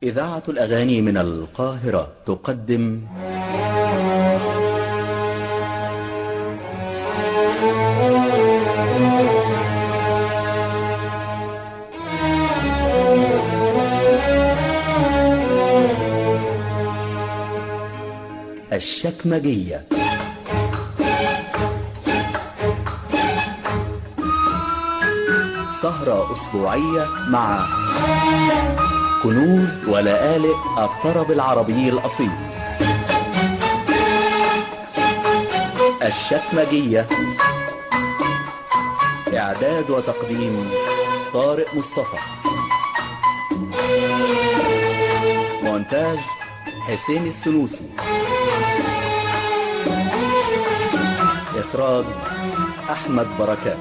إذاعة الأغاني من القاهرة تقدم الشكمجية سهرة أسبوعية مع كنوز ولآلئ الطرب العربي الأصيل الشكمجية إعداد وتقديم طارق مصطفى مونتاج حسين السنوسي إخراج أحمد بركات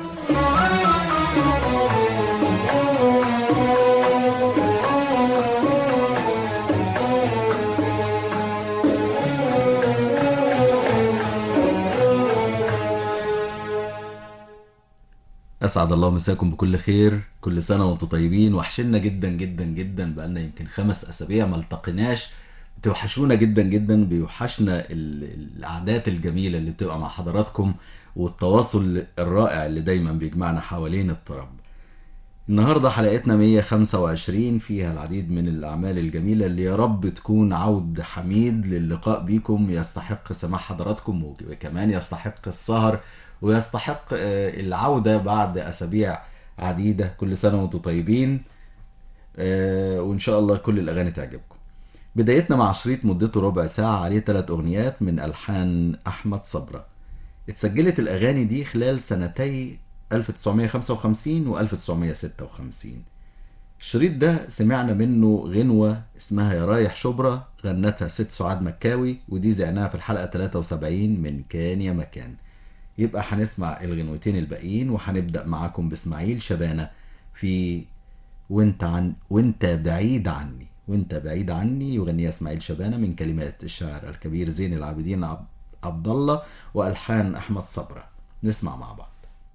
اسعد الله مساكم بكل خير كل سنه وانتم طيبين وحشنا جدا جدا جدا بقالنا يمكن خمس اسابيع ما التقيناش بتوحشونا جدا جدا بيوحشنا ال- القعدات الجميله اللي بتبقى مع حضراتكم والتواصل الرائع اللي دايما بيجمعنا حوالين الطرب النهارده حلقتنا 125 فيها العديد من الاعمال الجميله اللي يا رب تكون عود حميد للقاء بيكم يستحق سماع حضراتكم وكمان يستحق السهر ويستحق آه، العوده بعد اسابيع عديده كل سنه وانتم طيبين آه، وان شاء الله كل الاغاني تعجبكم بدايتنا مع شريط مدته ربع ساعه عليه ثلاث اغنيات من الحان احمد صبره اتسجلت الاغاني دي خلال سنتي 1955 و 1956 الشريط ده سمعنا منه غنوة اسمها يا رايح شبرا غنتها ست سعاد مكاوي ودي زعناها في الحلقة 73 من كان يا مكان يبقى هنسمع الغنوتين الباقيين وهنبدأ معاكم باسماعيل شبانة في وانت عن وانت بعيد عني وانت بعيد عني يغنيها اسماعيل شبانة من كلمات الشاعر الكبير زين العابدين عب- عبد الله والحان احمد صبره نسمع مع بعض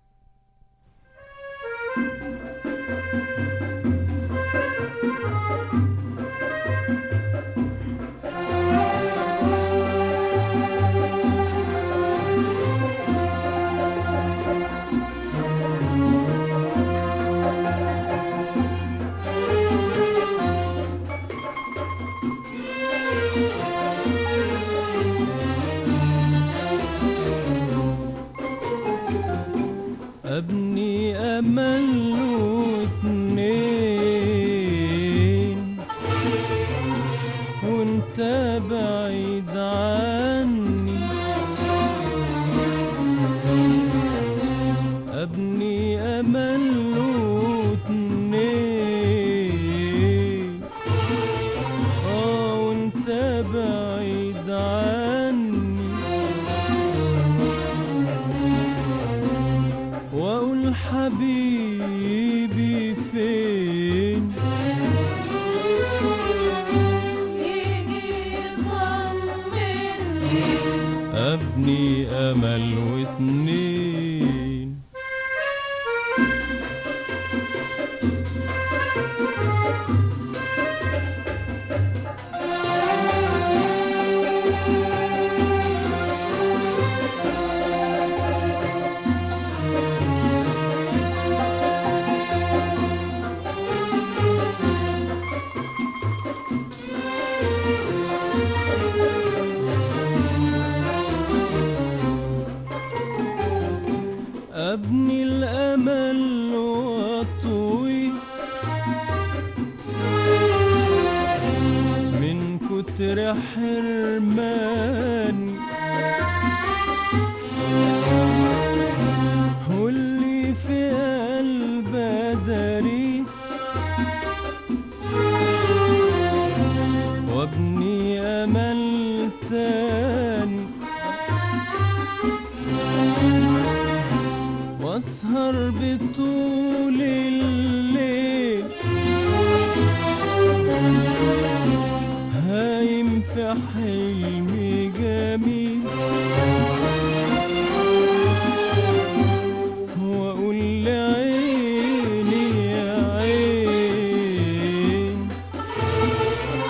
أبني أمل واتنين وانت بعيد عني أبني أمل واتنين آه وانت بعيد عني واقول حبيبي فين يجي يطمني ابني امل واتنين ابني الامل واطوي من كتر حرماني واللي في قلب داري وابني امل تاني واسهر بطول الليل هايم في حلم جميل واقول لعيني يا عين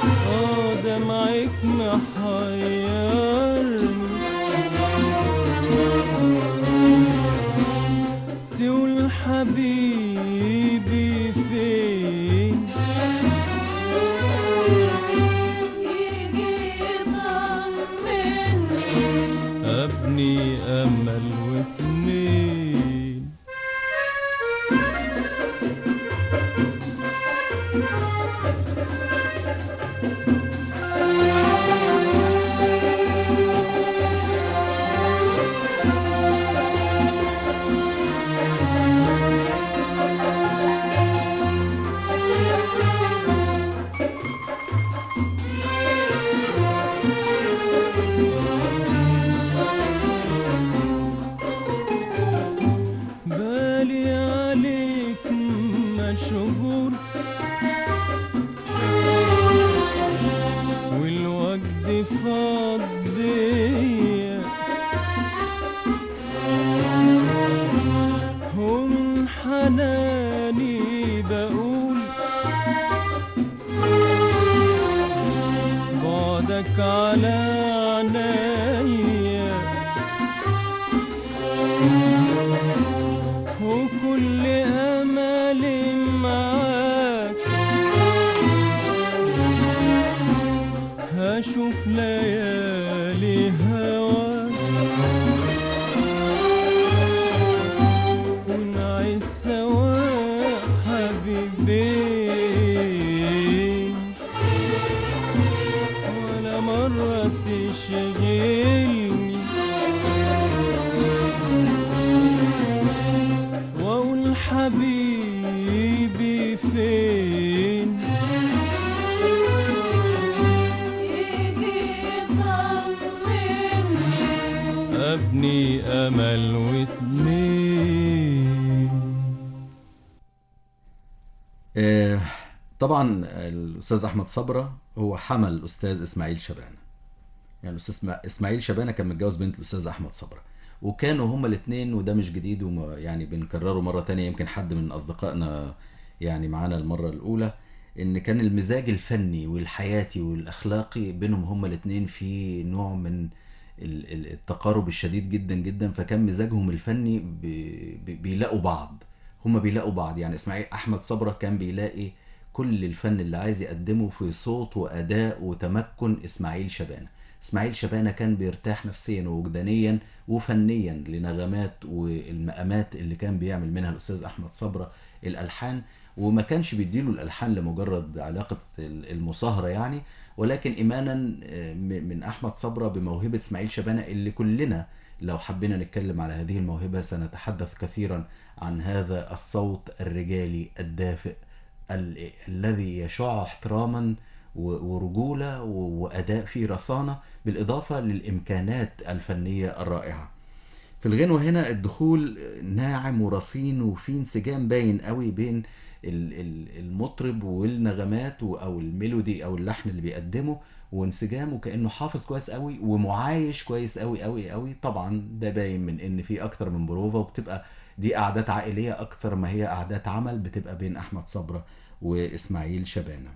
بالي عليك مشغول والوقت فضي هم حناني بقول بعدك على عينيا وكل امل معاك هشوف ليالي هواك ونعيش سوا حبيبين ولا مرة تشغلني واقول حبيبي فين يجي يطمني ابني امل واتنين آه، طبعا الاستاذ احمد صبره هو حمل الاستاذ اسماعيل شبانه يعني الاستاذ إسما- اسماعيل شبانه كان متجوز بنت الاستاذ احمد صبره وكانوا هما الاثنين وده مش جديد وما يعني بنكرره مره تانية يمكن حد من اصدقائنا يعني معانا المره الاولى ان كان المزاج الفني والحياتي والاخلاقي بينهم هما الاثنين في نوع من ال- ال- التقارب الشديد جدا جدا فكان مزاجهم الفني بي- بي- بيلاقوا بعض هما بيلاقوا بعض يعني اسماعيل احمد صبره كان بيلاقي كل الفن اللي عايز يقدمه في صوت واداء وتمكن اسماعيل شبانه اسماعيل شبانه كان بيرتاح نفسيا ووجدانيا وفنيا لنغمات والمقامات اللي كان بيعمل منها الاستاذ احمد صبره الالحان وما كانش بيديله الالحان لمجرد علاقه المصاهره يعني ولكن ايمانا آه، م- من احمد صبره بموهبه اسماعيل شبانه اللي كلنا لو حبينا نتكلم على هذه الموهبه سنتحدث كثيرا عن هذا الصوت الرجالي الدافئ ال- الذي يشع احتراما و- ورجوله و- واداء فيه رصانه بالاضافه للامكانات الفنيه الرائعه. في الغنوة هنا الدخول ناعم ورصين وفي انسجام باين قوي بين ال- ال- المطرب والنغمات و- او الميلودي او اللحن اللي بيقدمه وانسجام وكانه حافظ كويس قوي ومعايش كويس قوي قوي قوي طبعا ده باين من ان في اكتر من بروفا وبتبقى دي قعدات عائليه اكتر ما هي قعدات عمل بتبقى بين احمد صبره واسماعيل شبانه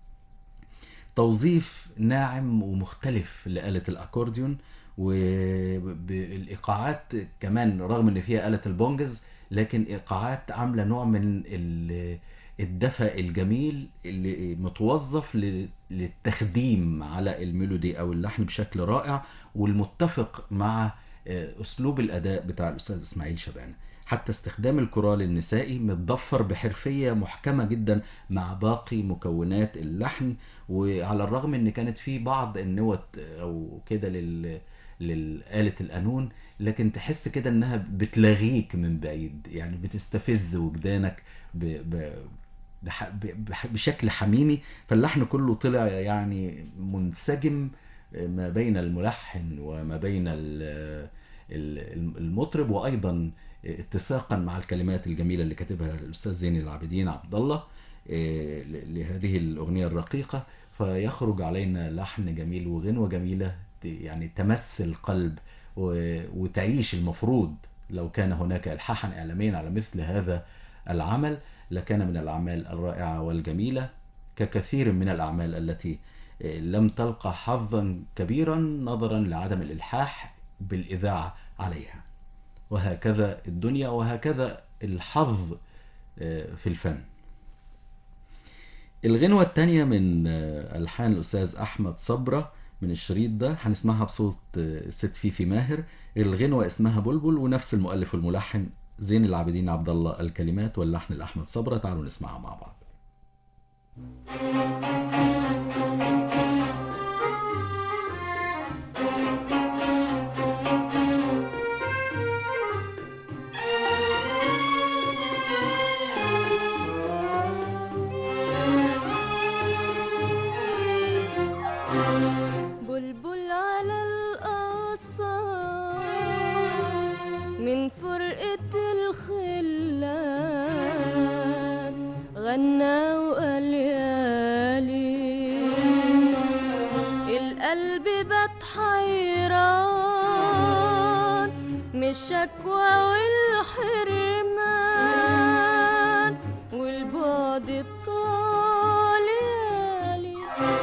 توظيف ناعم ومختلف لآلة الأكورديون وبالإيقاعات كمان رغم إن فيها آلة البونجز لكن إيقاعات عاملة نوع من ال- الدفى الجميل اللي متوظف ل- للتخديم على الميلودي أو اللحن بشكل رائع والمتفق مع آه، أسلوب الأداء بتاع الأستاذ إسماعيل شبانة حتى استخدام الكورال النسائي متضفر بحرفية محكمة جدا مع باقي مكونات اللحن وعلى الرغم ان كانت في بعض النوت او كده لل للآلة القانون لكن تحس كده انها بتلاغيك من بعيد يعني بتستفز وجدانك ب... ب... بح... ب... بح- بشكل حميمي فاللحن كله طلع يعني منسجم ما بين الملحن وما بين ال- ال- المطرب وايضا اتساقا مع الكلمات الجميله اللي كاتبها الاستاذ زين العابدين عبد الله إيه، ل- لهذه الاغنيه الرقيقه فيخرج علينا لحن جميل وغنوه جميله ت- يعني تمس القلب و- وتعيش المفروض لو كان هناك الحاحا اعلاميا على مثل هذا العمل لكان من الاعمال الرائعه والجميله ككثير من الاعمال التي إيه، لم تلقى حظا كبيرا نظرا لعدم الالحاح بالاذاعه عليها وهكذا الدنيا وهكذا الحظ آه، في الفن الغنوة التانية من آه، ألحان الأستاذ أحمد صبرة من الشريط ده هنسمعها بصوت آه، ست فيفي ماهر الغنوة اسمها بلبل ونفس المؤلف والملحن زين العابدين عبد الله الكلمات واللحن لأحمد صبرة تعالوا نسمعها مع بعض حيران من الشكوى والحرمان والبعد الطالي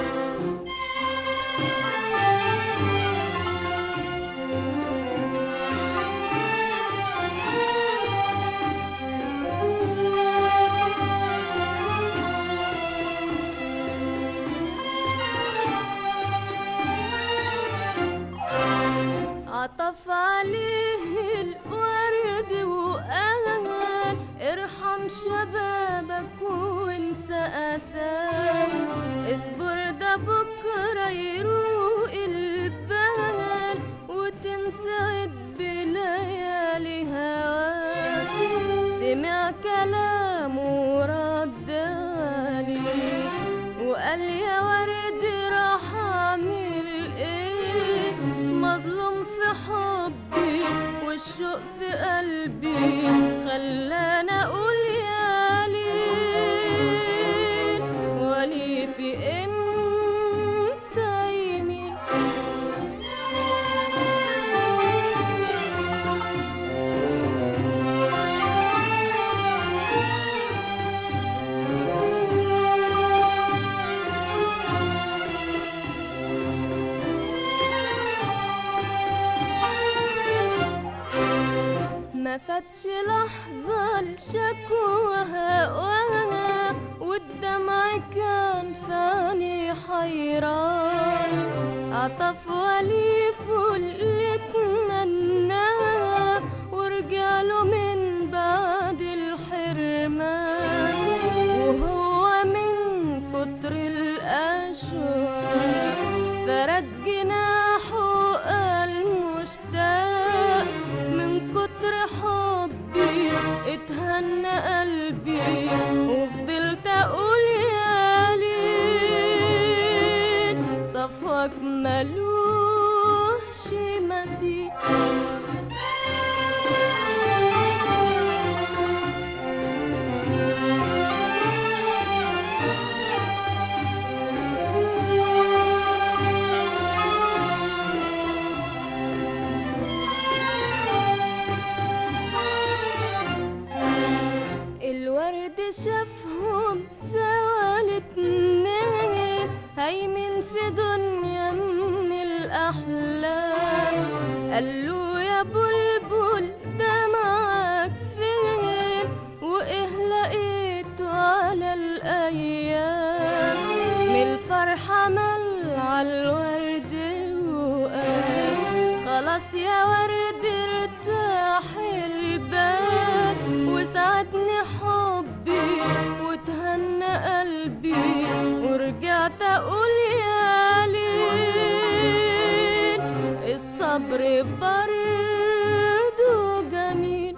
عطف عليه الورد وقال ارحم شبابك وانسى اساك اصبر ده بكره يروق البال وتنسعد بليالي هواك سمع كلامه ورد عليه وقال يا ورد راح اعمل ايه مظلوم في حبي والشوق في قلبي خلاني اقول يا ليل ولي في امتى يمين ما فاتش لحظة لشكوى هواها والدمع كان فاني حيران عطف وليف اللي اتمناه ورجعله من بعد الحرمان وهو من كتر الأشواق فرد جناحه قال مشتاق من كتر حبي اتهنى قلبي وفضلت اقول يا ليل صفوك ملوش مثيل الورد شافهم سوا الاتنين هايمين في دنيا من الأحلام قال له يا بلبل ده معاك فين وإيه لقيته على الأيام من الفرحة مل على الورد وقال خلاص يا ورد ارتاح البال وسعدني حبي وتهنى قلبي ورجعت اقول يا ليل الصبر برضو جميل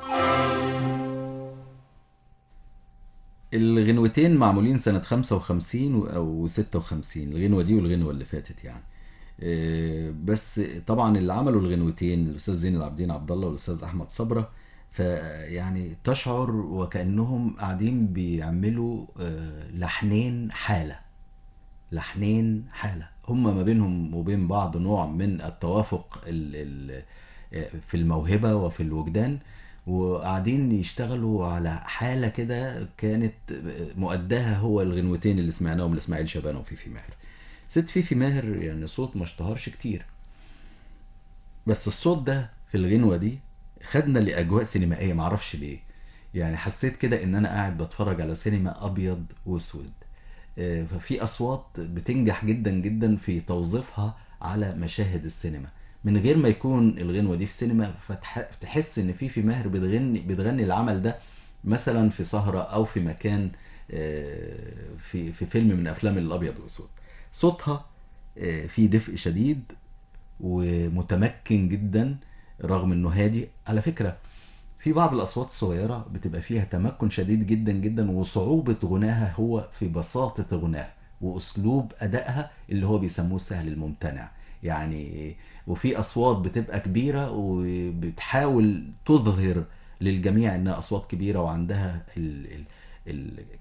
الغنوتين معمولين سنة 55 و- أو 56 الغنوة دي والغنوة اللي فاتت يعني آه، بس طبعا اللي عملوا الغنوتين الأستاذ زين العابدين عبد الله والأستاذ أحمد صبرة فيعني تشعر وكأنهم قاعدين بيعملوا آه، لحنين حالة لحنين حالة هما ما بينهم وبين بعض نوع من التوافق ال ال في الموهبة وفي الوجدان وقاعدين يشتغلوا على حالة كده كانت مؤداها هو الغنوتين اللي سمعناهم لإسماعيل شبانة وفيفي ماهر ست فيفي ماهر يعني صوت ما اشتهرش كتير بس الصوت ده في الغنوة دي خدنا لأجواء سينمائية معرفش ليه يعني حسيت كده ان انا قاعد بتفرج على سينما ابيض واسود آه، ففي اصوات بتنجح جدا جدا في توظيفها على مشاهد السينما من غير ما يكون الغنوة دي في سينما فتحس ان في في ماهر بتغني بتغني العمل ده مثلا في سهرة او في مكان آه، في في فيلم من افلام الابيض واسود صوتها آه، فيه دفء شديد ومتمكن جدا رغم انه هادي على فكرة في بعض الاصوات الصغيرة بتبقى فيها تمكن شديد جدا جدا وصعوبة غناها هو في بساطة غناها واسلوب ادائها اللي هو بيسموه السهل الممتنع يعني وفي اصوات بتبقى كبيرة وبتحاول تظهر للجميع انها اصوات كبيرة وعندها ال ال ال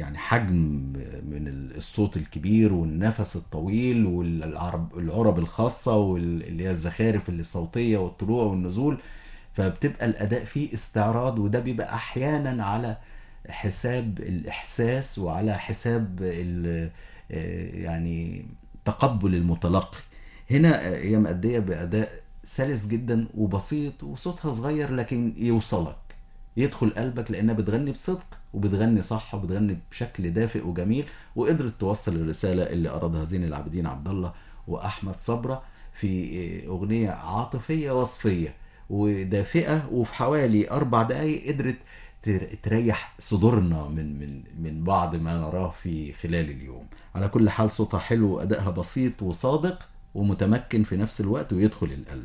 يعني حجم من الصوت الكبير والنفس الطويل والعرب العرب الخاصة واللي هي الزخارف الصوتية والطلوع والنزول فبتبقى الأداء فيه استعراض وده بيبقى أحيانا على حساب الإحساس وعلى حساب ال- آه، يعني تقبل المتلقي هنا آه، هي مأدية بأداء سلس جدا وبسيط وصوتها صغير لكن يوصلك يدخل قلبك لانها بتغني بصدق وبتغني صح وبتغني بشكل دافئ وجميل وقدرت توصل الرساله اللي ارادها زين العابدين عبد الله واحمد صبره في اغنيه عاطفيه وصفيه ودافئه وفي حوالي اربع دقائق قدرت تر- تريح صدورنا من من من بعض ما نراه في خلال اليوم على كل حال صوتها حلو وادائها بسيط وصادق ومتمكن في نفس الوقت ويدخل القلب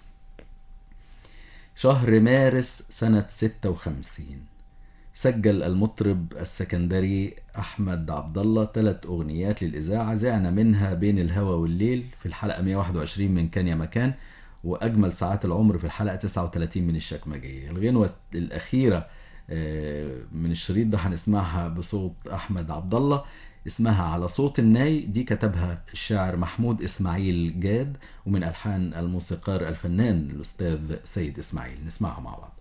شهر مارس سنة 56 سجل المطرب السكندري أحمد عبد الله ثلاث أغنيات للإذاعة زعنا منها بين الهوى والليل في الحلقة 121 من كان يا مكان وأجمل ساعات العمر في الحلقة 39 من الشكمجية الغنوة الأخيرة آه، من الشريط ده هنسمعها بصوت أحمد عبد الله اسمها على صوت الناي دي كتبها الشاعر محمود إسماعيل جاد ومن ألحان الموسيقار الفنان الأستاذ سيد إسماعيل نسمعها مع بعض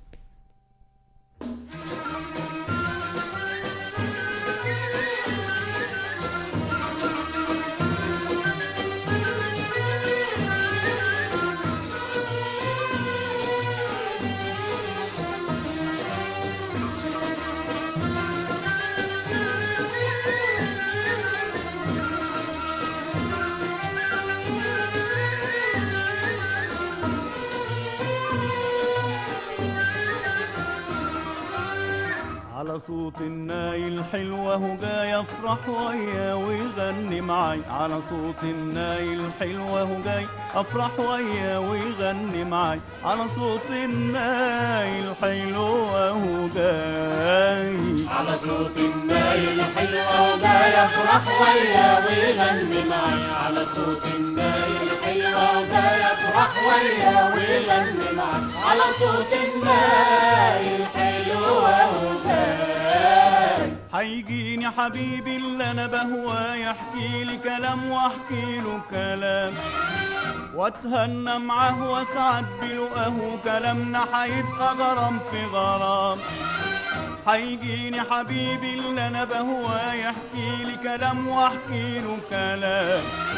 على صوت الناي الحلوة هو جاي يفرح وياه ويغني معاي على صوت الناي الحلوة هو جاي افرح وياه ويغني معاي على صوت الناي الحلوة هو جاي على صوت الناي الحلوة وجاي يفرح ويا ويغني معي على صوت الناي الحلوة وجاي يفرح ويا ويغني معي على صوت الناي الحلوة وجاي هيجيني حبيبي اللي انا بهواه يحكي لي كلام واحكي له كلام واتهنى معاه واسعد بلقاه كلامنا هيبقى غرام في غرام هيجيني حبيبي اللي انا بهواه يحكي لي كلام واحكي له كلام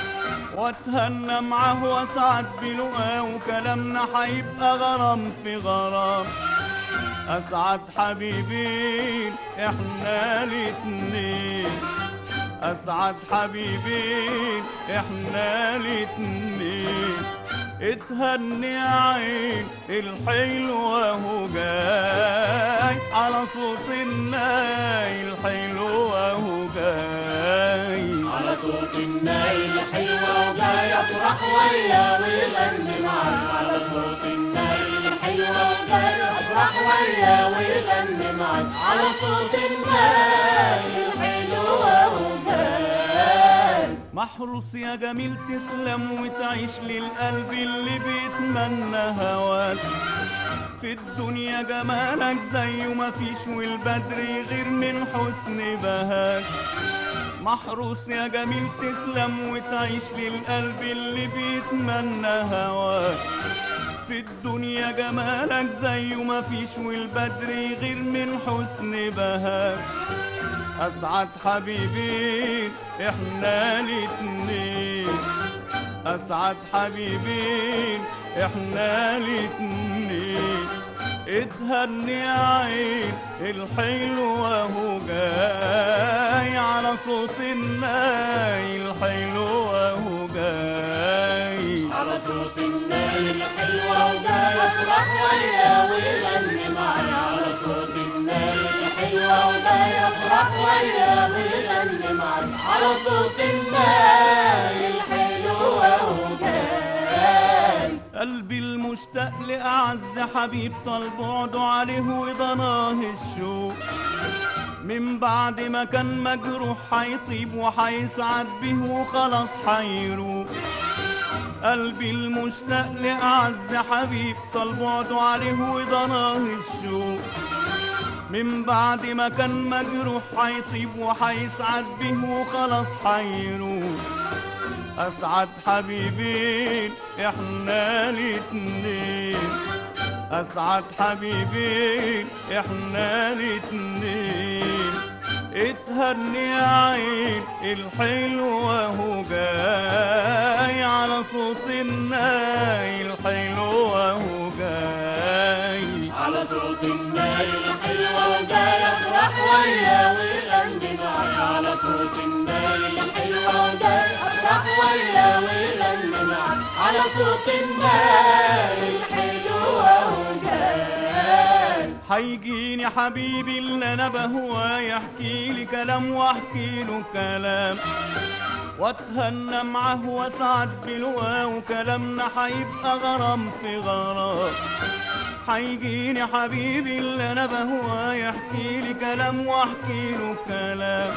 واتهنى معاه واسعد بلقاه كلامنا هيبقى غرام في غرام اسعد حبيبين احنا الاتنين اسعد حبيبين احنا الاتنين اتهني يا عين الحلوة هو جاي على صوت الناي الحلوة هو جاي على صوت الناي الحلوة وجاي يفرح ويا ويغني معي على صوت الناي الحلوة وجاي يفرح ويا ويغني معي على صوت الناي الحلوة وجاي محروس يا جميل تسلم وتعيش للقلب اللي بيتمنى هواك في الدنيا جمالك زيه مفيش والبدر غير من حسن بهاك محروس يا جميل تسلم وتعيش للقلب اللي بيتمنى هواك في الدنيا جمالك زيه مفيش والبدر غير من حسن بهاك أسعد حبيبين إحنا الاتنين أسعد حبيبين إحنا الاتنين اتهني يا عين الحلوة هو جاي على صوت الناي الحلوة هو جاي على صوت الناي الحلوة وجاي يفرح ويا ويغني معي على صوت الناي الحلوة وجاي يفرح ويا ويغني معي على صوت الناي الحلوة وجاي قلبي المشتاق لأعز حبيب طال بعده عليه وضناه الشوق من بعد ما كان مجروح هيطيب وهيسعد به وخلاص هيروق قلبي المشتاق لأعز حبيب طال بعده عليه وضناه الشوق من بعد ما كان مجروح هيطيب وهيسعد به وخلاص هيروح اسعد حبيبين احنا الاتنين اسعد حبيبين احنا الاتنين اتهني يا عين الحلوة هو جاي على صوت الناي الحلوة هو جاي على صوت الناي الحلوة وجاي افرح وياه ويغني معايا على صوت الناي الحلوة وجاي افرح وياه ويغني معايا على صوت الناي الحلوة وجاي هيجيني حبيبي اللي انا بهواه يحكي لي كلام واحكي له كلام واتهنى معاه واسعد بلواه وكلامنا هيبقى غرام في غرام هيجيني حبيبي اللي انا بهواه يحكي لي كلام واحكي له كلام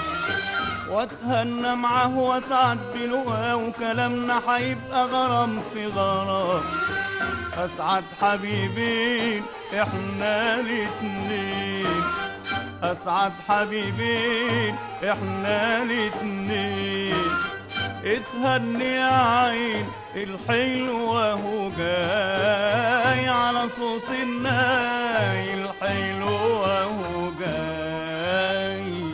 واتهنى معاه واسعد بلواه وكلامنا هيبقى غرام في غرام اسعد حبيبين احنا الاتنين اسعد حبيبين احنا الاتنين اتهني يا عين الحلوة هو جاي على صوت الناي الحلوة هو جاي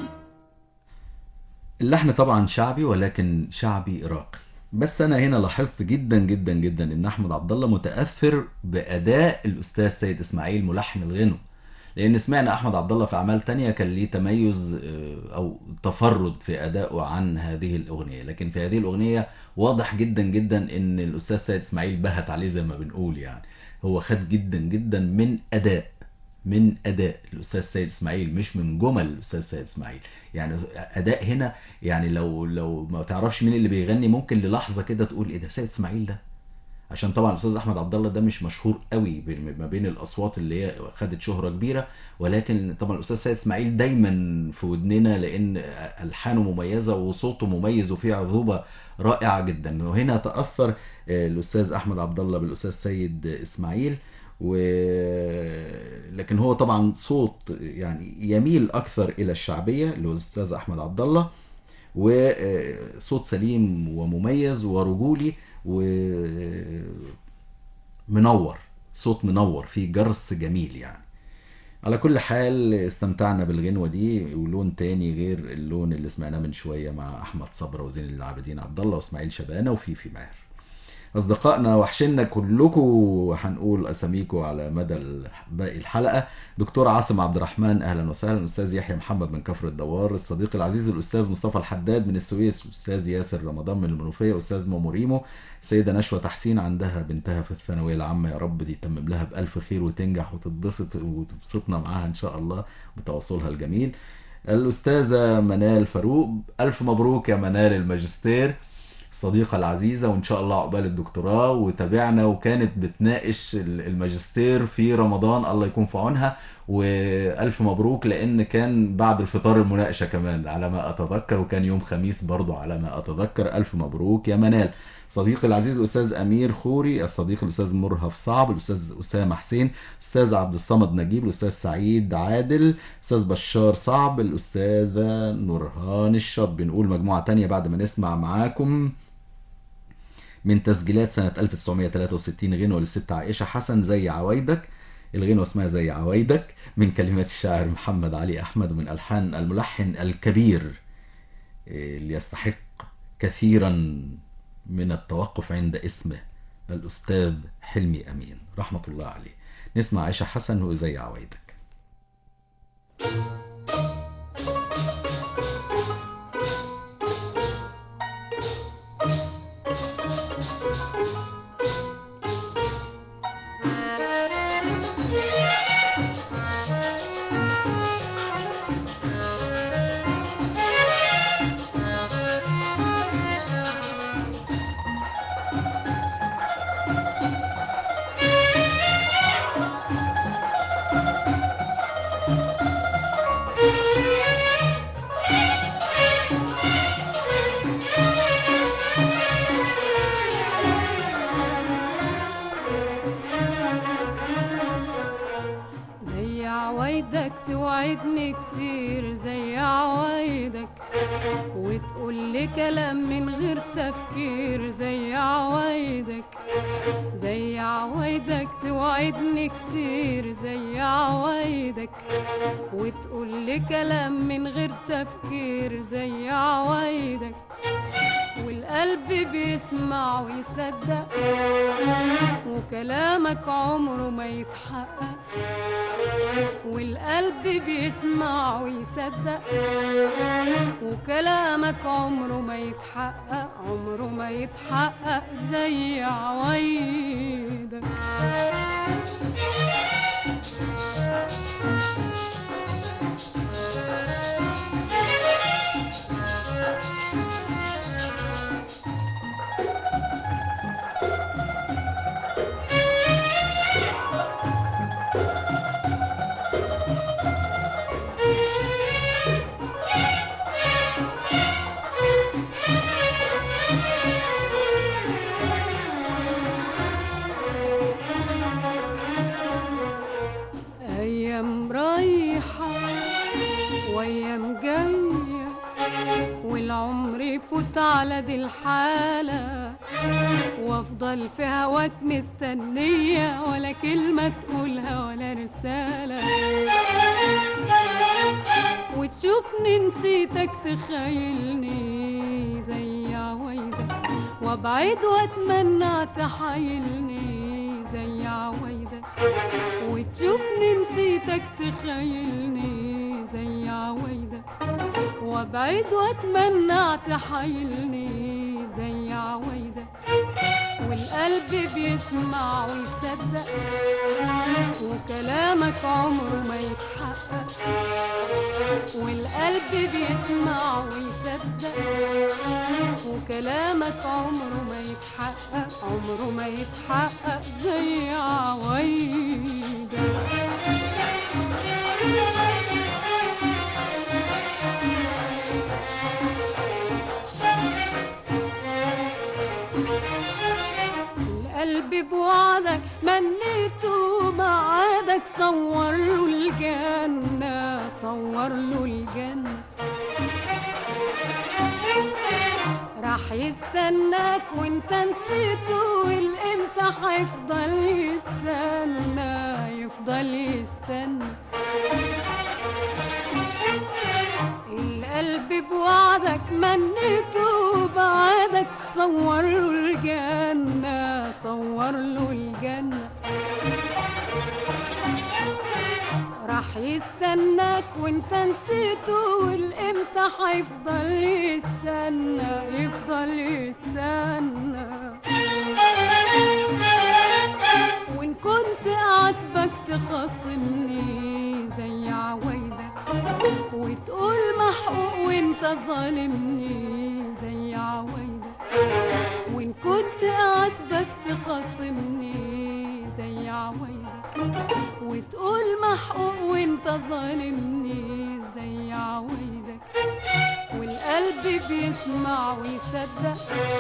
اللحن طبعا شعبي ولكن شعبي راقي بس انا هنا لاحظت جدا جدا جدا ان احمد عبد الله متاثر باداء الاستاذ سيد اسماعيل ملحن الغنو لان سمعنا احمد عبد الله في اعمال تانية كان ليه تميز آه، او تفرد في ادائه عن هذه الاغنيه لكن في هذه الاغنيه واضح جدا جدا ان الاستاذ سيد اسماعيل بهت عليه زي ما بنقول يعني هو خد جدا جدا من اداء من اداء الاستاذ سيد اسماعيل مش من جمل الاستاذ سيد اسماعيل يعني اداء هنا يعني لو لو ما تعرفش مين اللي بيغني ممكن للحظه كده تقول ايه ده سيد اسماعيل ده عشان طبعا الاستاذ احمد عبد الله ده مش مشهور قوي بين- ما بين الاصوات اللي هي خدت شهره كبيره ولكن طبعا الاستاذ سيد اسماعيل دايما في ودننا لان الحانه مميزه وصوته مميز وفيه عذوبه رائعه جدا وهنا تاثر آه، الاستاذ احمد عبد الله بالاستاذ سيد اسماعيل و لكن هو طبعا صوت يعني يميل اكثر الى الشعبيه اللي هو الاستاذ احمد عبد الله وصوت سليم ومميز ورجولي ومنور صوت منور فيه جرس جميل يعني على كل حال استمتعنا بالغنوة دي ولون تاني غير اللون اللي سمعناه من شوية مع أحمد صبرا وزين العابدين عبد الله وإسماعيل شبانة وفيفي ماهر أصدقائنا وحشنا كلكم هنقول أساميكم على مدى ال- باقي الحلقة دكتور عاصم عبد الرحمن أهلا وسهلا أستاذ يحيى محمد من كفر الدوار الصديق العزيز الأستاذ مصطفى الحداد من السويس أستاذ ياسر رمضان من المنوفية أستاذ مومو ريمو سيدة نشوى تحسين عندها بنتها في الثانوية العامة يا رب دي يتمم لها بألف خير وتنجح وتتبسط وتبسطنا معاها إن شاء الله بتواصلها الجميل الأستاذة منال فاروق ألف مبروك يا منال الماجستير الصديقة العزيزة وإن شاء الله عقبال الدكتوراه وتابعنا وكانت بتناقش الماجستير في رمضان الله يكون في عونها وألف مبروك لأن كان بعد الفطار المناقشة كمان على ما أتذكر وكان يوم خميس برضو على ما أتذكر ألف مبروك يا منال صديقي العزيز الأستاذ أمير خوري الصديق الأستاذ مرهف صعب الأستاذ أسامة حسين الأستاذ عبد الصمد نجيب الأستاذ سعيد عادل الأستاذ بشار صعب الأستاذة نورهان الشاب بنقول مجموعة تانية بعد ما نسمع معاكم من تسجيلات سنة 1963 غنوة للست عائشة حسن زي عوايدك الغنوة اسمها زي عوايدك من كلمات الشاعر محمد علي أحمد ومن ألحان الملحن الكبير إيه، اللي يستحق كثيرا من التوقف عند اسمه الأستاذ حلمي أمين رحمة الله عليه نسمع عائشة حسن وزي عوايدك توعدني كتير زي عوايدك وتقول لي كلام من غير تفكير زي عوايدك زي عوايدك توعدني كتير زي عوايدك وتقول لي كلام من غير تفكير زي عوايدك والقلب بيسمع ويصدق وكلامك عمره ما يتحقق والقلب بيسمع ويصدق وكلامك عمره ما يتحقق عمره ما يتحقق زي عوايدك أيام رايحة وأيام جاية والعمر يفوت على دي الحالة وأفضل في هواك مستنية ولا كلمة تقولها ولا رسالة وتشوفني نسيتك تخيلني زي عوايدك وابعد واتمنى تحايلني زي عوايدك وتشوفني نسيتك تخيلني زي عوايدك وابعد واتمنى تحايلني زي عوايدك والقلب بيسمع ويصدق وكلامك عمره ما يتحقق والقلب بيسمع ويصدق وكلامك عمره ما يتحقق عمره ما يتحقق زي عوايدك القلب بوعدك منيته معادك صور له الجنة صور له الجنة راح يستناك وانت نسيته والامتى هيفضل يستنى يفضل يستنى القلب بوعدك منيته بعدك صور له الجنة صور له الجنة راح يستناك وانت نسيته والامتى هيفضل يستنى يفضل يستنى وان كنت عاتبك تخاصمني زي عوايدك وتقول محقوق وانت ظالمني زي عوايدك وان كنت عاتبك تخاصمني زي عوايدك وتقول محقوق وانت ظالمني زي عوايدك والقلب بيسمع ويصدق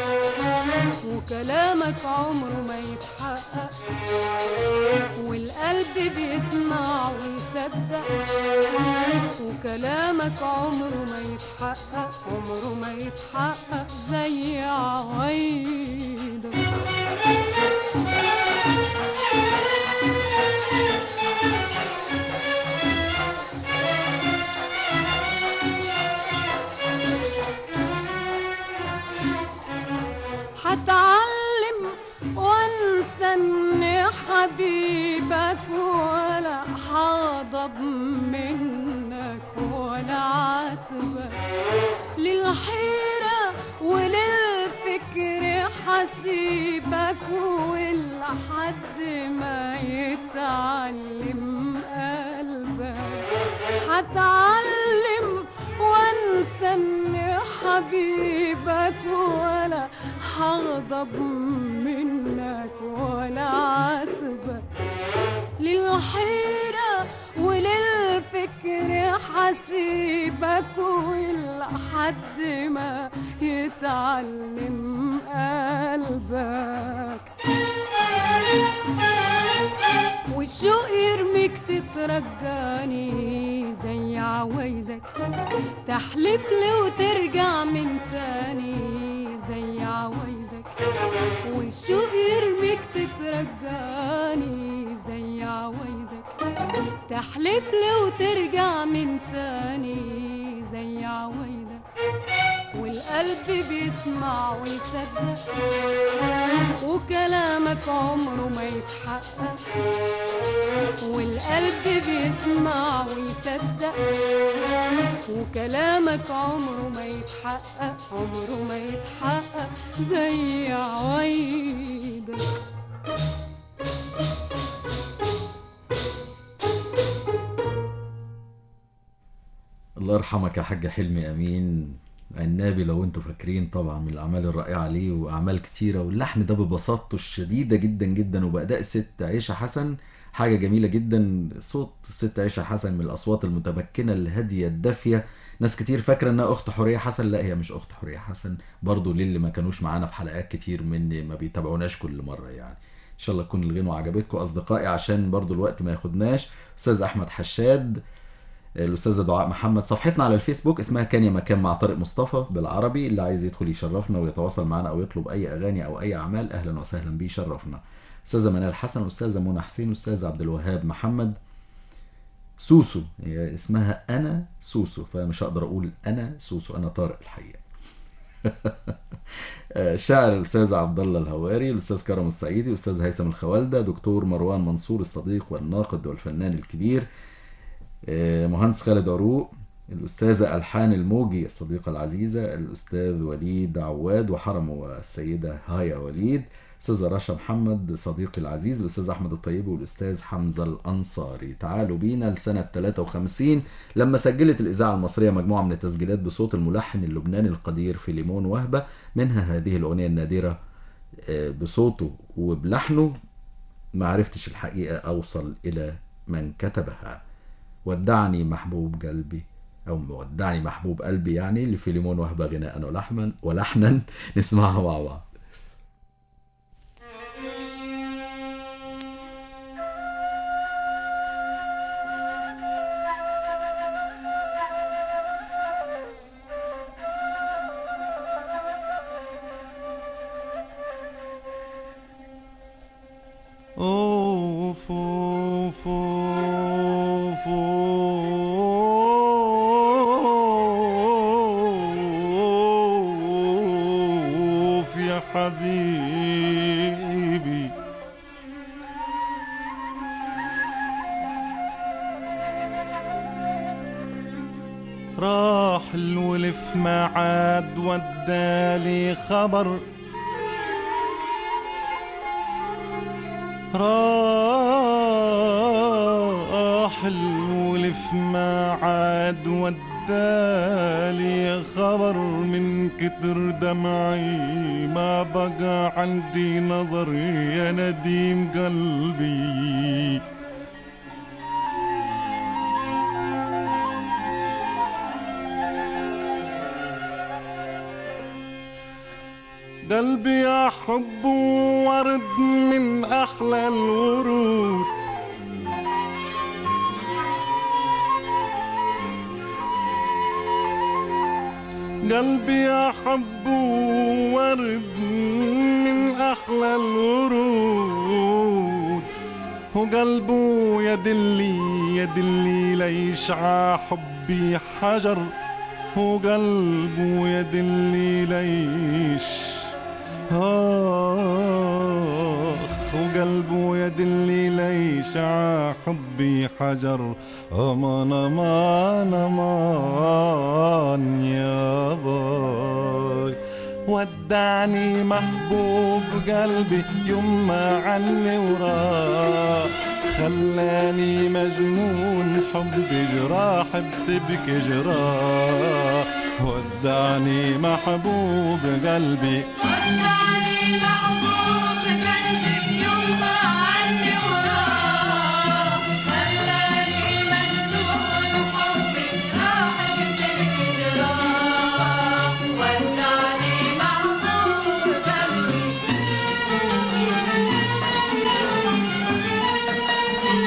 وكلامك عمره ما يتحقق والقلب بيسمع ويصدق وكلامك عمره ما يتحقق عمره ما يتحقق زي عوايدك هتعلم وانسى اني حبيبك ولا حاضب منك ولا عاتبك للحيرة وللفكر حسيبك ولحد ما يتعلم قلبك هتعلم وانسى اني حبيبك ولا هغضب منك ولا عاتبك للحيرة وللفكر حسيبك ولحد ما يتعلم قلبك والشوق يرميك تترجاني زي عوايدك تحلف لي وترجع من تاني زي عوايدك والشوق يرميك تترجاني زي عوايدك تحلف لي وترجع من تاني زي عوايدك والقلب بيسمع ويصدق وكلامك عمره ما يتحقق والقلب بيسمع ويصدق وكلامك عمره ما يتحقق عمره ما يتحقق زي عوايدك الله يرحمك يا حاج حلمي امين عنابي لو انتوا فاكرين طبعا من الاعمال الرائعه ليه واعمال كتيره واللحن ده ببساطته الشديده جدا جدا وباداء ست عيشه حسن حاجه جميله جدا صوت ست عيشه حسن من الاصوات المتمكنه الهاديه الدافيه ناس كتير فاكره انها اخت حوريه حسن لا هي مش اخت حوريه حسن برضو للي ما كانوش معانا في حلقات كتير من ما بيتابعوناش كل مره يعني ان شاء الله تكون الغنوه عجبتكم اصدقائي عشان برضو الوقت ما ياخدناش استاذ احمد حشاد الاستاذه دعاء محمد صفحتنا على الفيسبوك اسمها كان يا مكان مع طارق مصطفى بالعربي اللي عايز يدخل يشرفنا ويتواصل معنا او يطلب اي اغاني او اي اعمال اهلا وسهلا بيه شرفنا استاذه منال حسن استاذه منى حسين استاذ عبد الوهاب محمد سوسو هي اسمها انا سوسو فمش هقدر اقول انا سوسو انا طارق الحقيقه شاعر الاستاذ عبد الله الهواري الاستاذ كرم السعيدي الاستاذ هيثم الخوالده دكتور مروان منصور الصديق والناقد والفنان الكبير مهندس خالد عروق الأستاذة ألحان الموجي الصديقة العزيزة الأستاذ وليد عواد وحرمه السيدة هايا وليد أستاذة رشا محمد صديقي العزيز الأستاذ أحمد الطيب والأستاذ حمزة الأنصاري تعالوا بينا لسنة 53 لما سجلت الإذاعة المصرية مجموعة من التسجيلات بصوت الملحن اللبناني القدير فيليمون وهبة منها هذه الأغنية النادرة بصوته وبلحنه ما عرفتش الحقيقة أوصل إلى من كتبها ودعني محبوب قلبي او ودعني محبوب قلبي يعني لفيليمون وهبه غناء ولحما ولحنا نسمعها مع بعض أوف أوف أوف أوف يا حبيبي راح الولف ما عاد ودالي خبر راح الولف ما عاد ودالي خبر من كتر دمعي ما بقى عندي نظر يا نديم قلبي قلبي يا حب ورد من أحلى الورود قلبي يا حب ورد من أحلى الورود وقلبه يدلي يدلي ليشعى حبي حجر وقلبه يدلي ليش آخ وقلبه يدلي ليش ع حبي حجر أمان أمان أمان يا باي ودعني محبوب قلبي يما عني وراح خلاني مجنون حب جراح بتبكي جراح ودعني محبوب قلبي ودعني محبوب قلبي يما عني وراه خلاني مجنون حبك راح بتبكي جراح ودعني محبوب قلبي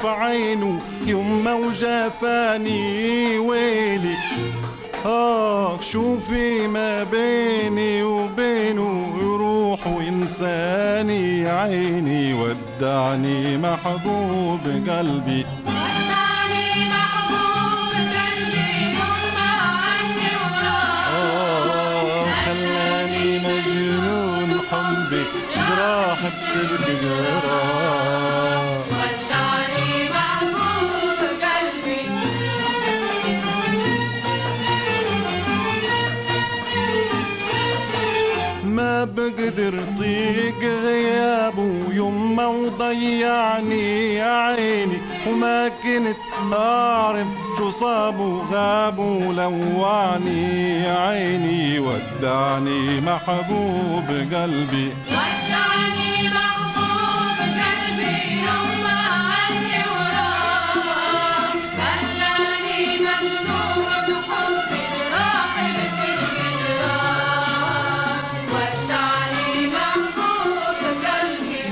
في عينه يما وجافاني ويلي آه شوفي ما بيني وبينه روح وإنساني عيني ودعني محبوب قلبي ودعني محبوب قلبي يوم عني وراح آه خلاني مجنون حبك جراح بترك جراح ودعني محبوب قلبي ما بقدر طيق غيابه يما وضيعني يا عيني وما كنت أعرف شو صابه غابه لوعني يا عيني ودعني محبوب قلبي ودعني محبوب قلبي يوم عني وراح خلاني مجنون حبي راح بتبكي جراح ودعني محبوب قلبي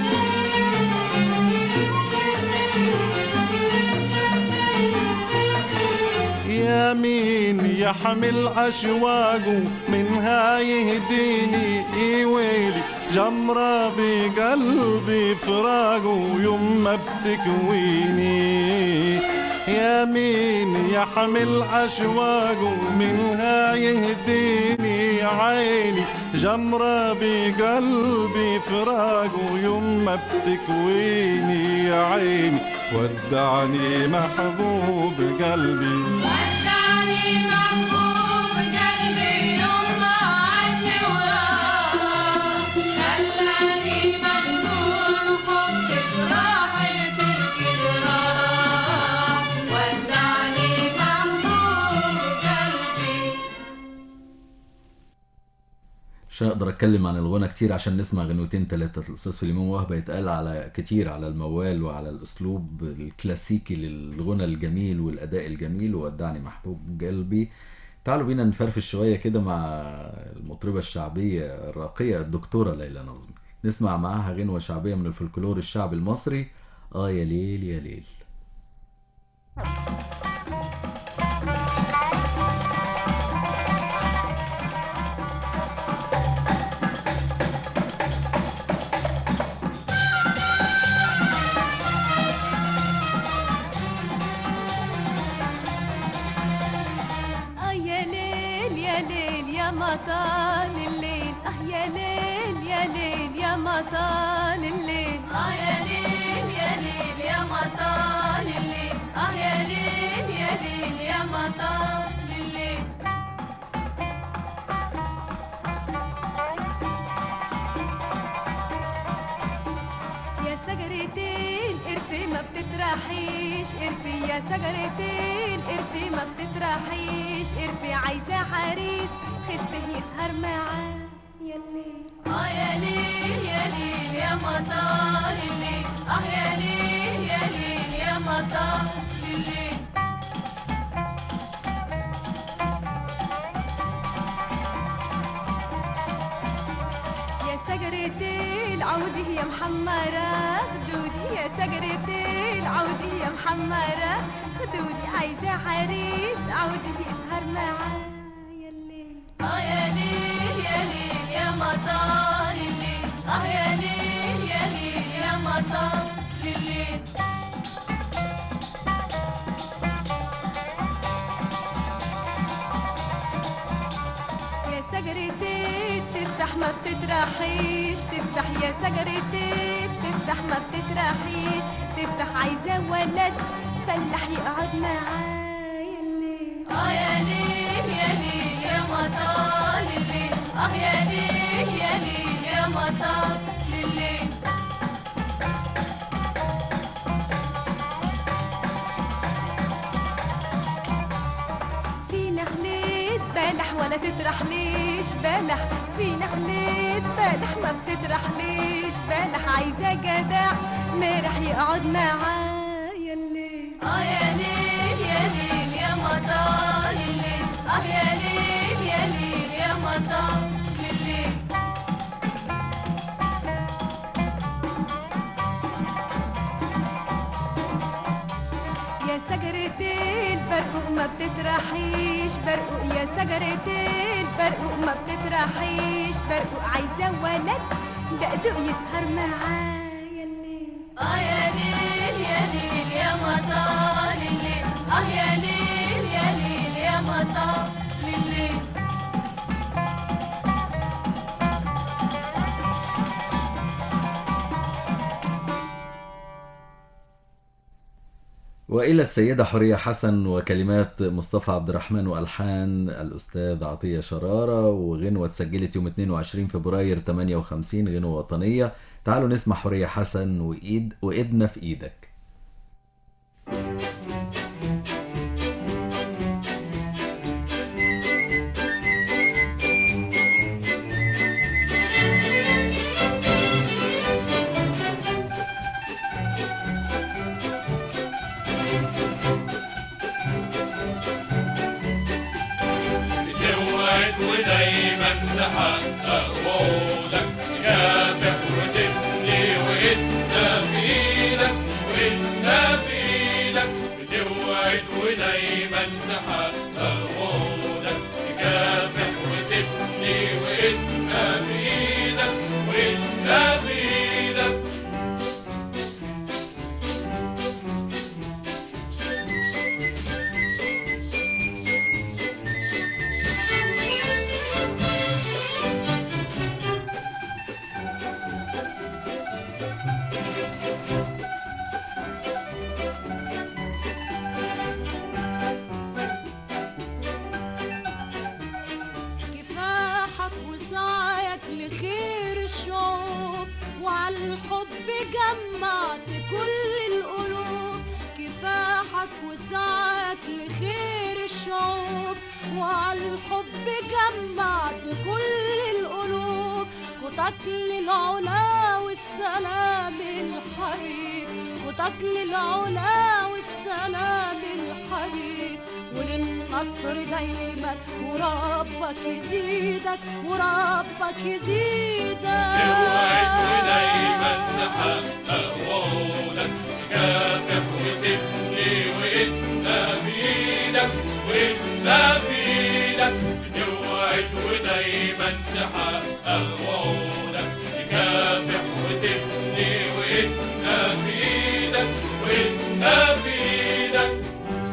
يا مين يحمل أشواقه منها يهديني إي ويلي جمرة بقلبي فراقه يما بتكويني يا مين يحمل أشواقه منها يهديني عيني جمرة بقلبي فراقه يما بتكويني يا عيني ودعني محبوب قلبي ودعني محبوب قلبي يوم عني وراح خلاني مجنون حبك راح بتبكي جراح ودعني محبوب قلبي مش هقدر اتكلم عن الغنى كتير عشان نسمع غنوتين ثلاثة الأستاذ سليمان وهبة يتقال على كتير على الموال وعلى الأسلوب الكلاسيكي للغنى الجميل والأداء الجميل وودعني محبوب قلبي تعالوا بينا نفرفش شوية كده مع المطربة الشعبية الراقية الدكتورة ليلى نظمي نسمع معاها غنوة شعبية من الفلكلور الشعبي المصري آه يا ليل يا ليل آه يا ليل يا ليل يا مطال الليل آه يا ليل يا ليل يا مطال الليل آه يا ليل يا ليل يا مطال الليل آه يا ليل يا ليل يا مطال الليل يا شجرة القرف ما بتطرحيش قرفي يا شجرة القرف ما بتطرحيش قرفي عايزة عريس خفه يسهر معاه يا الليل آه يا ليل يا ليل يا مطار الليل آه يا ليل يا ليل يا مطار الليل يا شجرة العود يا محمرة خدودي يا شجرة العود يا محمرة خدودي عايزة عريس عودي يسهر معاه يا الليل آه يا ليل يا ليل يا مطار الليل آه يا ليل يا ليل يا مطار الليل يا شجرة تفتح ما بتطرحيش تفتح يا شجرة تفتح ما بتطرحيش تفتح عايزة ولد فلاح يقعد معايا الليل آه يا ليل يا ليل يا مطار الليل آه يا ليل يا ليل يا مطار الليل في نخلة بلح ولا تطرح ليش بلح في نخلة بلح ما بتطرح ليش بلح عايزة جدع مرح يقعد معايا الليل آه يا ليل يا ليل يا مطار الليل آه يا ليل يا ليل يا مطار الليل شجرة البرقوق ما بتطرحيش برقوق يا شجرة البرقوق ما بتطرحيش برقوق عايزة ولد دقدق يسهر معايا الليل اه يا ليل يا ليل يا مطار الليل اه يا ليل يا ليل يا مطار الليل والى السيده حوريه حسن وكلمات مصطفى عبد الرحمن والحان الاستاذ عطيه شراره وغنوه اتسجلت يوم 22 فبراير 58 غنوه وطنيه تعالوا نسمع حوريه حسن وايد وايدنا في ايدك توعد ودايما تحقق وعودك كافح وتبني وإدنا في إيدك وإدنا في إيدك توعد ودايما تحقق وعودك كافح وتبني وإدنا في إيدك وإدنا في إيدك كفاحك وسعيك لخير الشعوب وعلى الحب جمعت كل القلوب كفاحك وسعيك لخير الشعوب وعلى الحب جمعت كل القلوب خطك للعلا والسلام الحبيب خطك للعلا والسلام الحبيب وللنصر دايما وربك يزيدك وربك يزيدك توعد ودايما تحقق وعودك تكافح وتبني وإدنا في إيدك وإدنا في إيدك توعد ودايما تحقق وعودك تكافح وتبني وإدنا في إيدك وإدنا في إيدك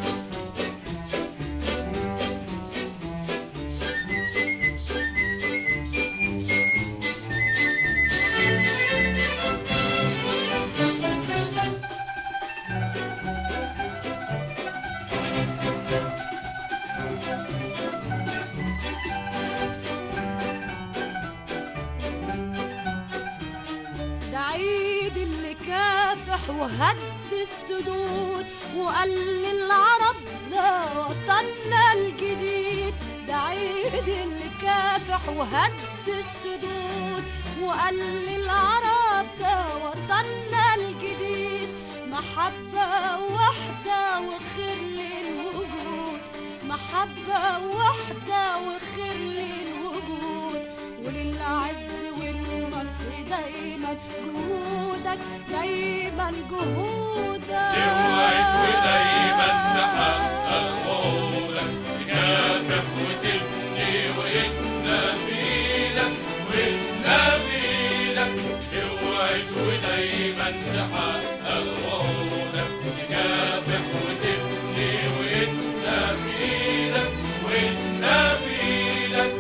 ده عيد اللي كافح وهد السدود وقال للعرب ده وطننا الجديد ده عيد اللي كافح وهد السدود وقال للعرب ده وطننا الجديد محبة وحدة وخير للوجود محبة وحدة وخير للوجود وللعز والنصر دايما جهودك دايما جهودك توعد ودايما تحقق وعودك تكافح وتبني وإدنا في إيدك وإدنا في إيدك توعد ودايما تحقق وعودك تكافح وتبني وإدنا في إيدك وإدنا في إيدك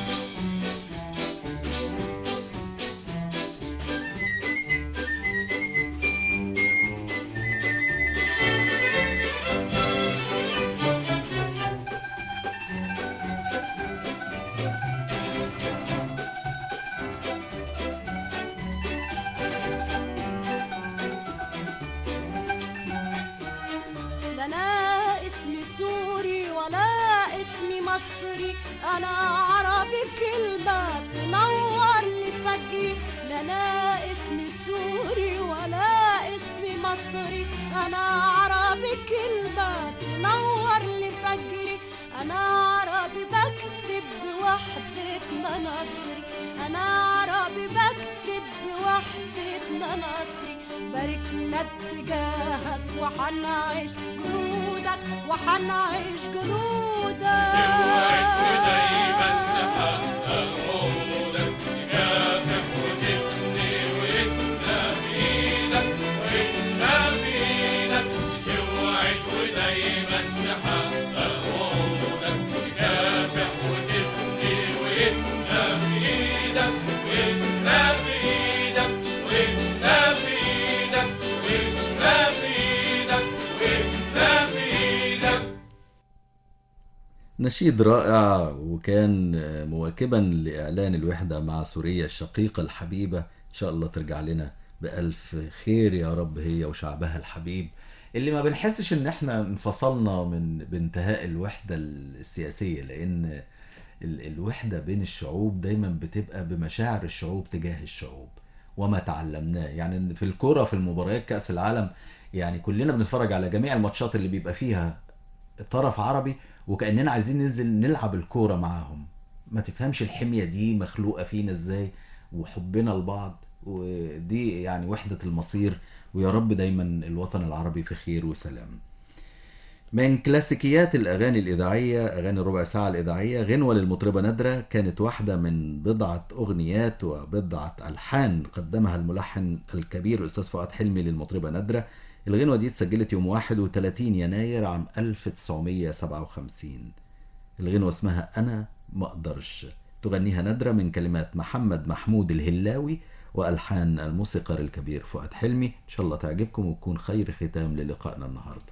لا انا اسمي سوري ولا اسمي مصري انا عربي كلمة تنور لي فجري لا انا اسمي سوري ولا اسمي مصري انا عربي كلمة تنور لي فجري انا عربي بكتب بوحدة مناصري انا عربي بكتب بوحدة مناصري باركنا اتجاهك وحنعيش جنودك وحنعيش جنودك ودايما تحقق وعودك تكافح وتبني وإنت بإيدك وإنت بإيدك توعد ودايما تحقق وعودك تكافح وتبني وإنت بإيدك وإنت بإيدك وإنت بإيدك وإنت بإيدك وإنت بإيدك نشيد رائع وكان مواكبا لإعلان الوحدة مع سوريا الشقيقة الحبيبة إن شاء الله ترجع لنا بألف خير يا رب هي وشعبها الحبيب اللي ما بنحسش إن إحنا انفصلنا من بانتهاء الوحدة السياسية لأن ال- الوحدة بين الشعوب دايما بتبقى بمشاعر الشعوب تجاه الشعوب وما تعلمناه يعني في الكرة في المباريات كأس العالم يعني كلنا بنتفرج على جميع الماتشات اللي بيبقى فيها طرف عربي وكأننا عايزين ننزل نلعب الكورة معاهم ما تفهمش الحمية دي مخلوقة فينا ازاي وحبنا لبعض ودي يعني وحدة المصير ويا رب دايما الوطن العربي في خير وسلام من كلاسيكيات الأغاني الإذاعية أغاني الربع ساعة الإذاعية غنوة للمطربة نادرة كانت واحدة من بضعة أغنيات وبضعة ألحان قدمها الملحن الكبير الأستاذ فؤاد حلمي للمطربة نادرة الغنوة دي اتسجلت يوم 31 يناير عام 1957 الغنوة اسمها أنا ما أقدرش تغنيها نادرة من كلمات محمد محمود الهلاوي وألحان الموسيقار الكبير فؤاد حلمي إن شاء الله تعجبكم وتكون خير ختام للقائنا النهارده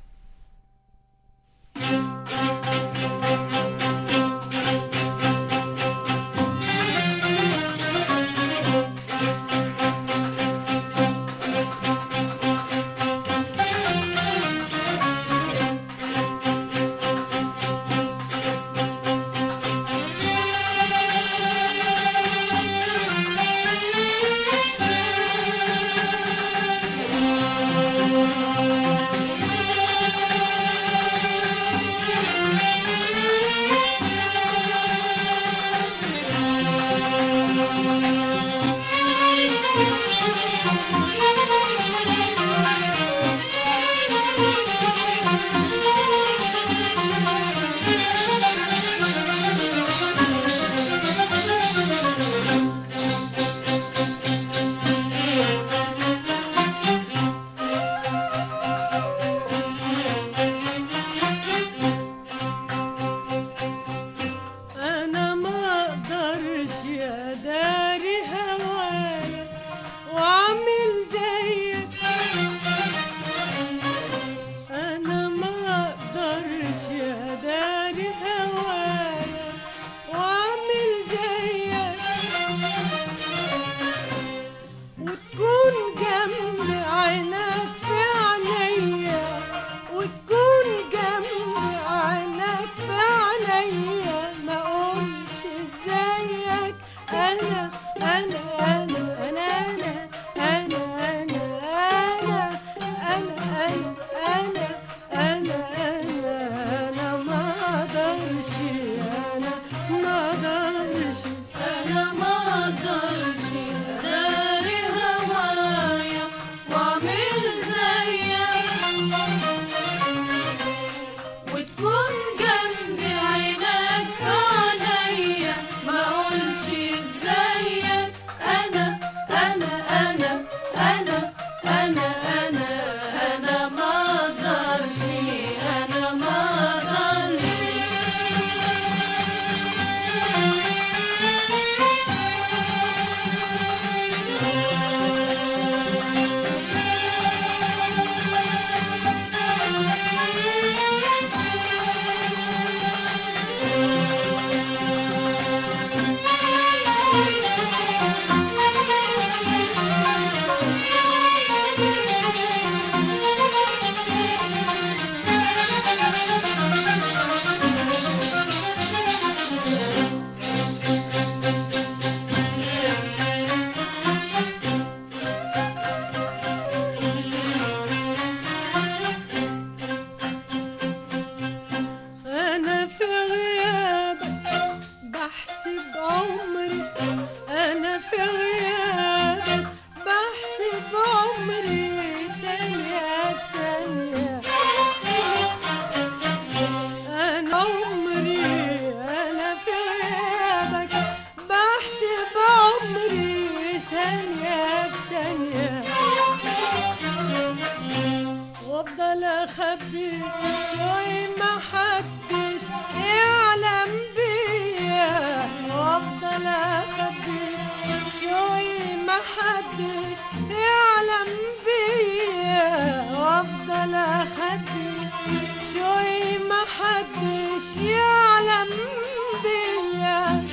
أنا شوي ما حدش يعلم بيا وافضل اخبي شوي ما حدش يعلم بيا وافضل اخبي شوي ما حدش يعلم بيا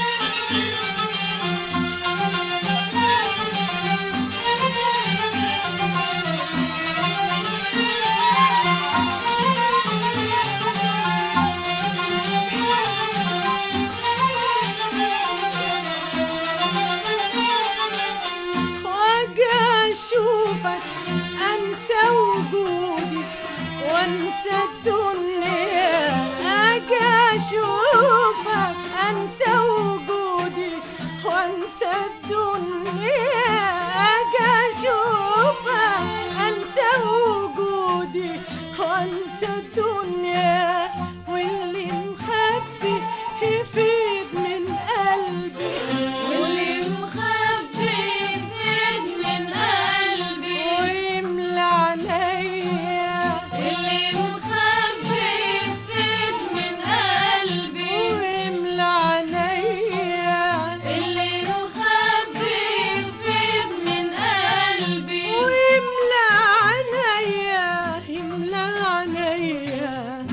واجي اشوفك انسى وجودي وانسى الدنيا اجي اشوفك انسى وجودي وانسى الدنيا اجي اشوفك انسى وجودي وانسى الدنيا واللي مخبي يفيد من قلبي واللي مخبي يفيد من قلبي ويملى عينيا اللي مخبي يفيد من قلبي ويملى عينيا اللي مخبي يفيد من قلبي ويملى عينيا يملى عينيا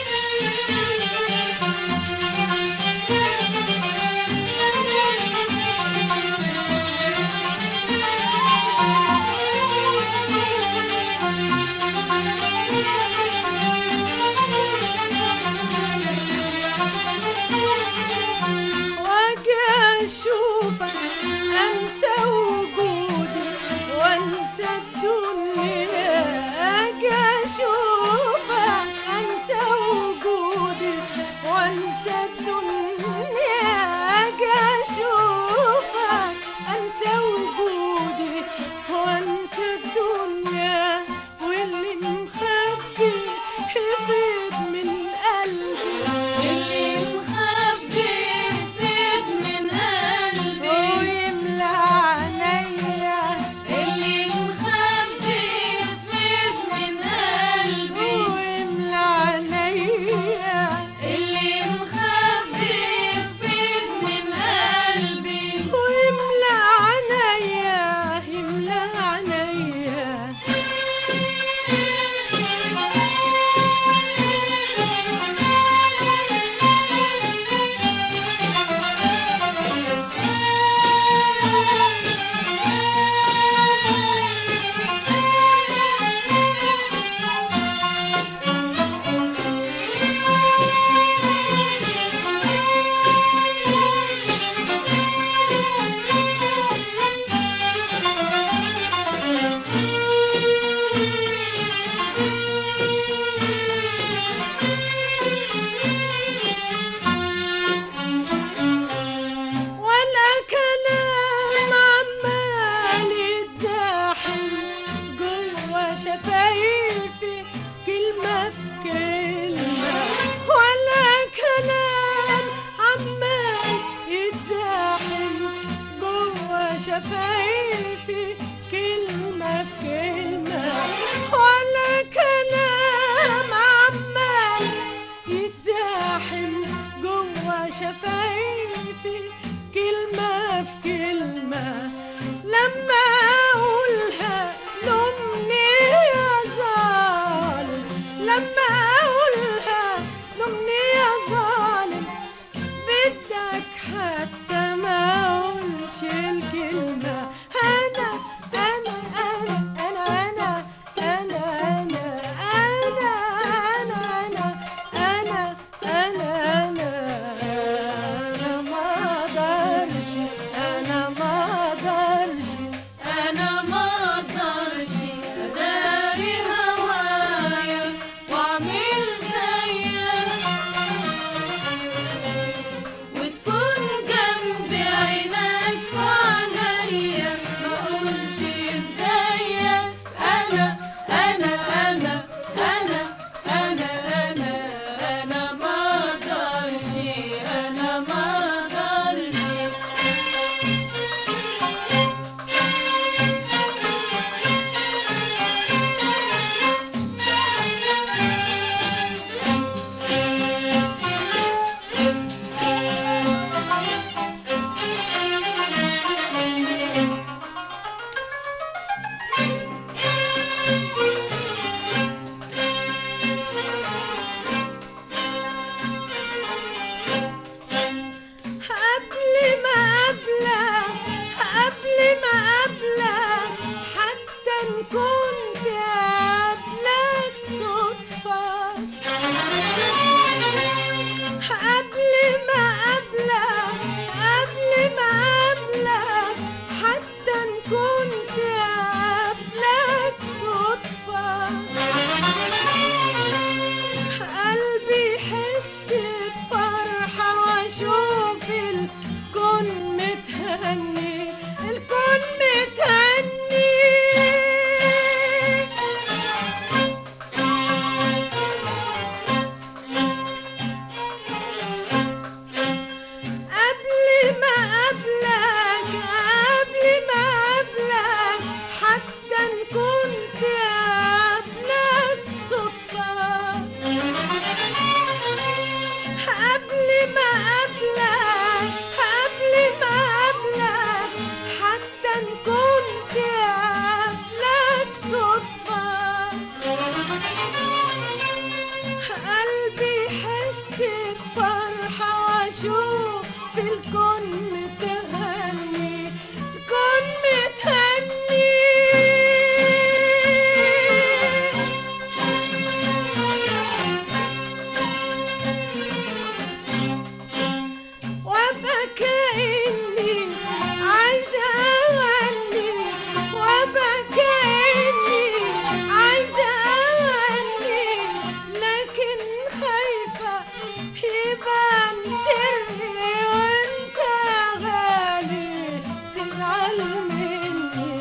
واجي اشوفك انسى وجودي وانسى الدنيا اجي اشوفك انسى وجودي وانسى الدنيا اجي اشوفك انسى وجودي وانسى الدنيا واللي مخبي يفيد من قلبي اللي مخبي يفيد من قلبي ويملى عينيا اللي مخبي يفيد من قلبي ويملى عينيا اللي مخبي يفيد من قلبي ويملى عينيا يملى عينيا ولا كلام عمال يتزاحم جوا شفايفي كلمة في كلمة ولا كلام عمال يتزاحم جوا شفايفي كلمة في كلمة ولا كلام عمال يتزاحم جوا شفايفي كلمة في كلمة لما أقولها لأمي يا ظالم لما أقولها لأمي يا ظالم بدك حتى ما أقولش الكلمة أنا أنا أنا أنا أنا أنا أنا أنا أنا أنا أنا أنا ما أقدرش أنا ما في الكون متهني الكون متهني وابقى كأني عايزة أغني وابقى كأني عايزة أغني لكن خايفة يبان سري وانت غالي تزعل مني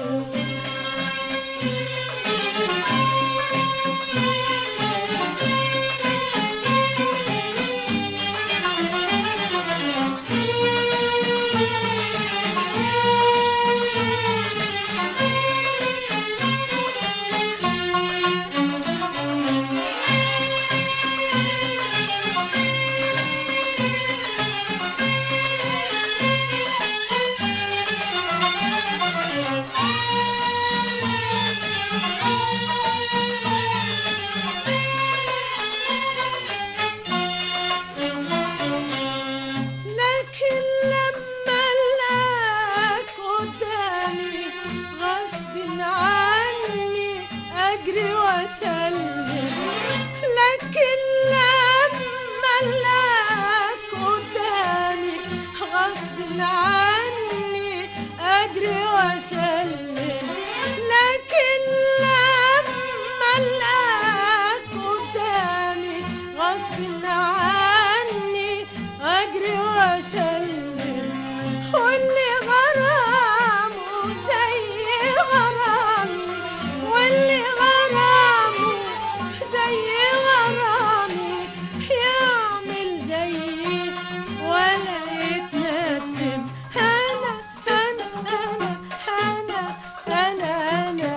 لكن لما الاقيك قدامي غصب عني اجري واسلم لكن لما الاقيك قدامي غصب عني اجري واسلم لكن لما الاقيك قدامي غصب عني اجري واسلم واللي غرامه زي غرامي واللي غرامه زي غرامي يعمل زيي ولا يتندم انا انا انا انا انا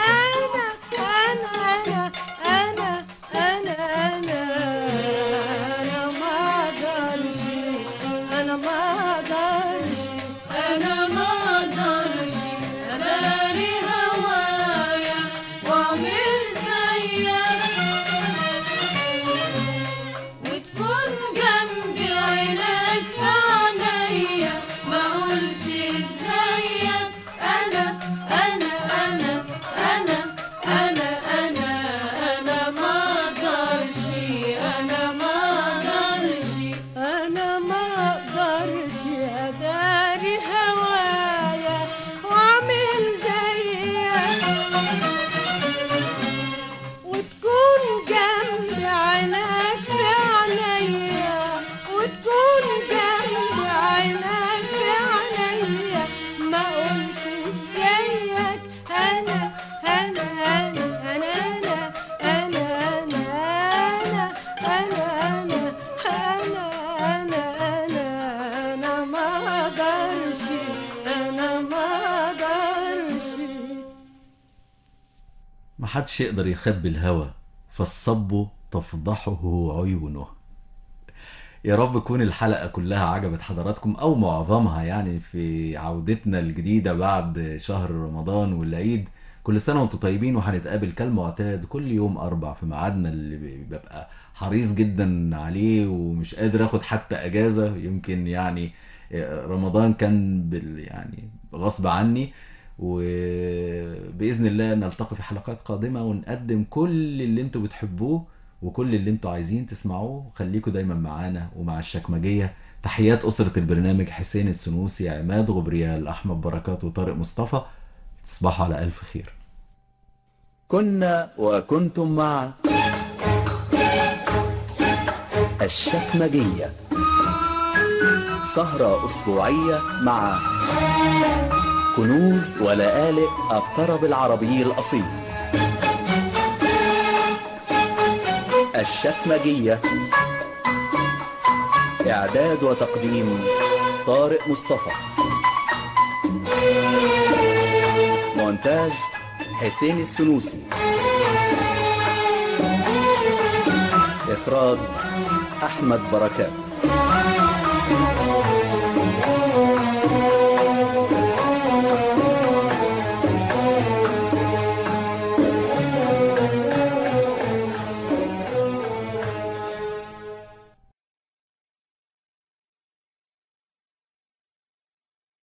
انا انا انا انا انا انا ما اقدرش انا ما اقدرش انا ما اقدرش اداري هوايا واعمل زيك وتكون جنبي عينك في عينيا ما اقولش ازيك انا انا انا انا انا انا انا ما اقدرش انا ما اقدرش انا ما اقدرش اداري هوايا واعمل زيك وتكون جنبي عينك في عينيا وتكون جنبي عينك في عينيا ما اقولش ازيك انا انا انا انا انا انا انا انا انا انا انا انا انا ما اقدرش انا ما اقدرش محدش يقدر يخبي الهوى فالصب تفضحه عيونه يا رب تكون الحلقة كلها عجبت حضراتكم أو معظمها يعني في عودتنا الجديدة بعد شهر رمضان والعيد كل سنة وانتم طيبين وهنتقابل كالمعتاد كل يوم أربع في ميعادنا اللي ببقى حريص جدا عليه ومش قادر اخد حتى اجازة يمكن يعني رمضان كان بال يعني غصب عني وباذن الله نلتقي في حلقات قادمه ونقدم كل اللي انتوا بتحبوه وكل اللي انتوا عايزين تسمعوه خليكوا دايما معانا ومع الشكمجيه تحيات اسره البرنامج حسين السنوسي عماد غبريال احمد بركات وطارق مصطفى تصبحوا على الف خير كنا وكنتم مع الشكمجية سهرة أسبوعية مع كنوز ولآلئ الطرب العربي الأصيل الشكمجية إعداد وتقديم طارق مصطفى مونتاج حسين السنوسي إخراج أحمد بركات